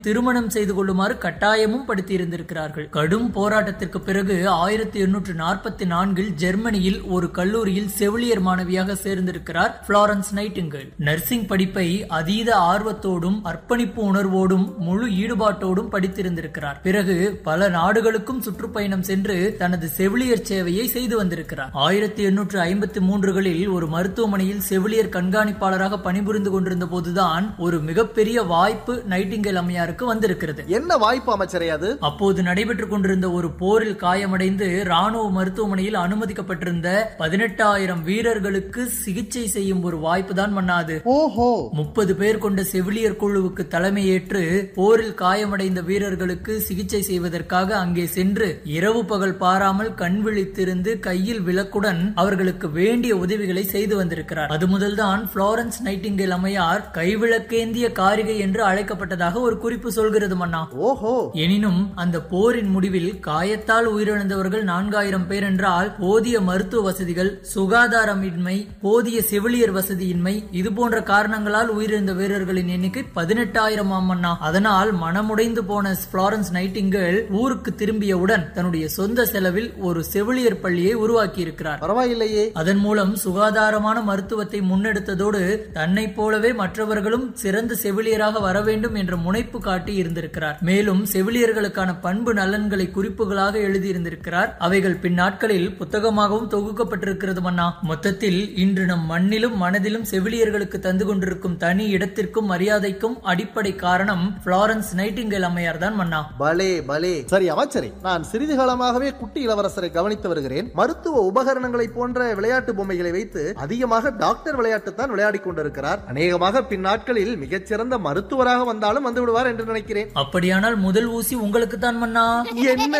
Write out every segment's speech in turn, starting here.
திருமணம் செய்து கொள்ளுமாறு கட்டாயமும் படுத்தியிருந்திருக்கிறார்கள் கடும் போராட்டத்திற்கு பிறகு ஆயிரத்தி எண்ணூற்று நாற்பத்தி நான்கில் ஜெர்மனியில் ஒரு கல்லூரியில் செவிலியர் மாணவியாக சேர்ந்திருக்கிறார் பிளாரன்ஸ் நைட்டிங்கல் நர்சிங் படிப்பை அதீத ஆர்வத்தோடும் அர்ப்பணிப்பு உணர்வோடும் முழு ஈடுபாட்டோடும் படித்திருந்திருக்கிறார் பிறகு பல நாடுகளுக்கும் சுற்றுப்பயணம் சென்று தனது செவிலியர் சேவையை செய்து வந்திருக்கிறார் ஆயிரத்தி எண்ணூற்று ஐம்பத்தி மூன்றுகளில் ஒரு மருத்துவமனையில் செவிலியர் கண்காணிப்பாளராக பணிபுரிந்து கொண்டிருந்த போதுதான் ஒரு மிகப்பெரிய வாய்ப்பு நைட்டிங்கல் அம்மையாருக்கு வந்திருக்கிறது என்ன வாய்ப்பு அமைச்சரே அது அப்போது நடைபெற்றுக் கொண்டிருந்த ஒரு போரில் காயமடைந்து ராணுவ மருத்துவமனையில் அனுமதிக்கப்பட்டிருந்த பதினெட்டாயிரம் வீரர்களுக்கு சிகிச்சை செய்யும் ஒரு வாய்ப்பு தான் மன்னாது ஓஹோ முப்பது பேர் கொண்ட செவிலியர் குழுவுக்கு தலைமையேற்று போரில் காயமடைந்த வீரர்களுக்கு சிகிச்சை செய்வதற்காக அங்கே சென்று இரவு பகல் பாராமல் கண் விழித்திருந்து கையில் விளக்குடன் அவர்களுக்கு வேண்டிய உதவிகளை செய்து வந்திருக்கிறார் அது முதல்தான் புளோரன்ஸ் நைட்டிங்கேல் அம்மையார் கைவிளக்கேந்திய காரிகை என்று அழைக்கப்பட்டதாக ஒரு குறிப்பு சொல்கிறது மன்னா ஓஹோ எனினும் அந்த போரின் முடிவில் காயத்தால் உயிரிழந்தவர்கள் நான்காயிரம் பேர் என்றால் போதிய மருத்துவ வசதிகள் சுகாதாரமின்மை போதிய செவிலியர் வசதியின்மை இது போன்ற காரணங்களால் உயிரிழந்த வீரர்களின் எண்ணிக்கை பதினெட்டாயிரம் ஆமண்ணா அதனால் மனமுடைந்து போன புளாரன்ஸ் நைட்டிங்கேல் ஊருக்கு திரும்பியவுடன் தன்னுடைய சொந்த செலவில் ஒரு செவிலியர் பள்ளியை உருவாக்கி இருக்கிறார் பரவாயில்லையே அதன் மூலம் சுகாதாரமான மருத்துவத்தை முன்னெடுத்ததோடு தன்னைப் போலவே மற்றவர்களும் சிறந்த செவிலியராக வர வேண்டும் என்ற முனைப்பு காட்டி இருந்திருக்கிறார் மேலும் செவிலியர்களுக்கான பண்பு நலன்களை குறிப்புகளாக எழுதியிருந்திருக்கிறார் அவைகள் பின்னாட்களில் புத்தகமாகவும் தொகுக்கப்பட்டிருக்கிறது மன்னா மொத்தத்தில் இன்று நம் மண்ணிலும் மனதிலும் செவிலியர்களுக்கு தந்து கொண்டிருக்கும் தனி இடத்திற்கும் மரியாதைக்கும் அடிப்படை காரணம் புளாரன்ஸ் நைட்டிங்கேல் அம்மையார் தான் மன்னா பலே பலே சரி அமைச்சரே நான் சிறிது காலமாகவே குட்டி இளவரசரை கவனித்து வருகிறேன் மருத்துவ உபகரணங்களை போன்ற விளையாட்டு பொம்மைகளை வைத்து அதிகமாக டாக்டர் விளையாட்டு தான் விளையாடி கொண்டிருக்கிறார் அநேகமாக பின்னாட்களில் மிகச்சிறந்த மருத்துவராக வந்தாலும் வந்து விடுவார் என்று நினைக்கிறேன் அப்படியானால் முதல் ஊசி உங்களுக்கு தான் மன்னா என்ன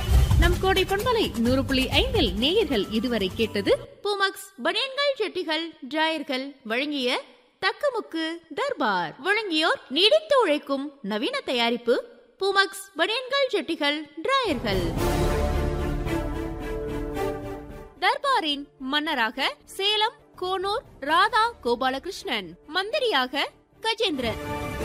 நம் கோடை பண்பலை நூறு புள்ளி ஐந்தில் நேயர்கள் இதுவரை கேட்டது பூமக்ஸ் பனியன்கள் ஜெட்டிகள் டிராயர்கள் வழங்கிய தக்கமுக்கு தர்பார் வழங்கியோர் நீடித்து உழைக்கும் நவீன தயாரிப்பு பூமக்ஸ் பனியன்கள் ஜெட்டிகள் டிராயர்கள் தர்பாரின் மன்னராக சேலம் கோனூர் ராதா கோபாலகிருஷ்ணன் மந்திரியாக கஜேந்திரன்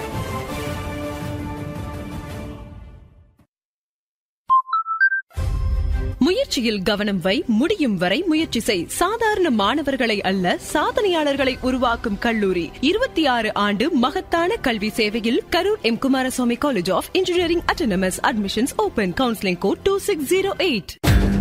முயற்சியில் கவனம் வை முடியும் வரை முயற்சி செய் சாதாரண மாணவர்களை அல்ல சாதனையாளர்களை உருவாக்கும் கல்லூரி இருபத்தி ஆறு ஆண்டு மகத்தான கல்வி சேவையில் Karur M Kumaraswamy college of engineering autonomous admissions open counselling code two six zero eight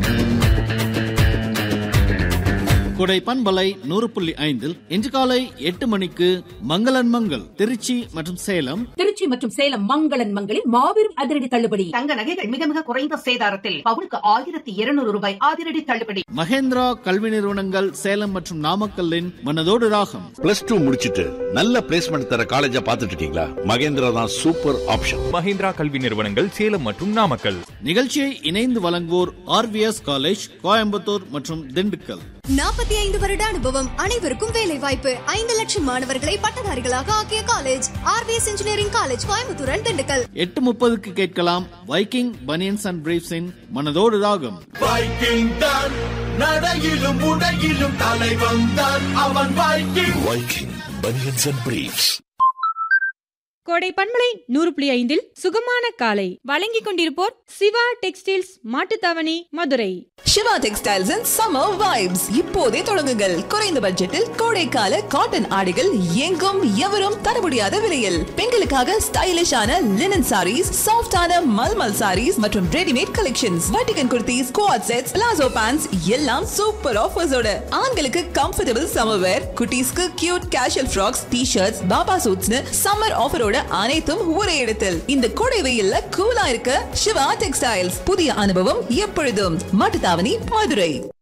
குடை பண்பலை நூறு புள்ளி ஐந்தில் இன்று காலை எட்டு மணிக்கு மங்களன் மங்கள் திருச்சி மற்றும் சேலம் திருச்சி மற்றும் சேலம் மங்களன் மங்களில் மாபெரும் அதிரடி தள்ளுபடி தங்க நகைகள் மிக மிக குறைந்த சேதாரத்தில் பவுனுக்கு ஆயிரத்தி இருநூறு ரூபாய் அதிரடி தள்ளுபடி மகேந்திரா கல்வி நிறுவனங்கள் சேலம் மற்றும் நாமக்கல்லின் மனதோடு ராகம் பிளஸ் டூ முடிச்சிட்டு நல்ல பிளேஸ்மெண்ட் தர காலேஜா பார்த்துட்டு இருக்கீங்களா மகேந்திரா தான் சூப்பர் ஆப்ஷன் மஹிந்திரா கல்வி நிறுவனங்கள் சேலம் மற்றும் நாமக்கல் நிகழ்ச்சியை இணைந்து வழங்குவோர் ஆர்விஎஸ் காலேஜ் கோயம்புத்தூர் மற்றும் திண்டுக்கல் நாற்பத்தி ஐந்து வருட அனுபவம் அனைவருக்கும் வேலை வாய்ப்பு ஐந்து லட்சம் மாணவர்களை பட்டதாரிகளாக ஆக்கிய college RVS engineering college Coimbatore and Dindigul எட்டு முப்பதுக்கு கேட்கலாம் வைக்கிங் பனியன்ஸ் அண்ட் பிரீப்ஸின் மனதோடு ராகம் வைக்கிங் தான் நடையிலும் உடையிலும் தலைவன் தான் அவன் Viking Viking banians and briefs கோடை பண்பலை நூறு புள்ளி ஐந்தில் சுகமான காலை வழங்கிக் கொண்டிருப்போர் Siva textiles Mattuthavani Madurai Siva textiles and summer vibes இப்போதே தொடங்குங்கள் குறைந்த பட்ஜெட்டில் கோடைக்கால காட்டன் ஆடைகள் எங்கும் எவரும் தர முடியாத விலையில் பெண்களுக்காக ஸ்டைலிஷான லினன் சாரீஸ் சாஃப்டான மல்மல் சாரீஸ் மற்றும் ரெடிமேட் கலெக்ஷன்ஸ் வட்டிகன் kurtis co-ord sets palazzo pants எல்லாம் சூப்பர் ஆஃபர்ஸோட ஆண்களுக்கு கம்ஃபர்டபுள் சம்மர் வேர் குட்டீஸ்க்கு cute casual frocks T shirts baba சூட்ஸ்னு சம்மர் ஆஃபரோட அனைத்தும் ஒரே இடத்தில் இந்த கோடை வெயில்ல கூலா இருக்க சிவா டெக்ஸ்டைல்ஸ் புதிய அனுபவம் எப்பொழுதும் மாட்டுத்தாவணி மதுரை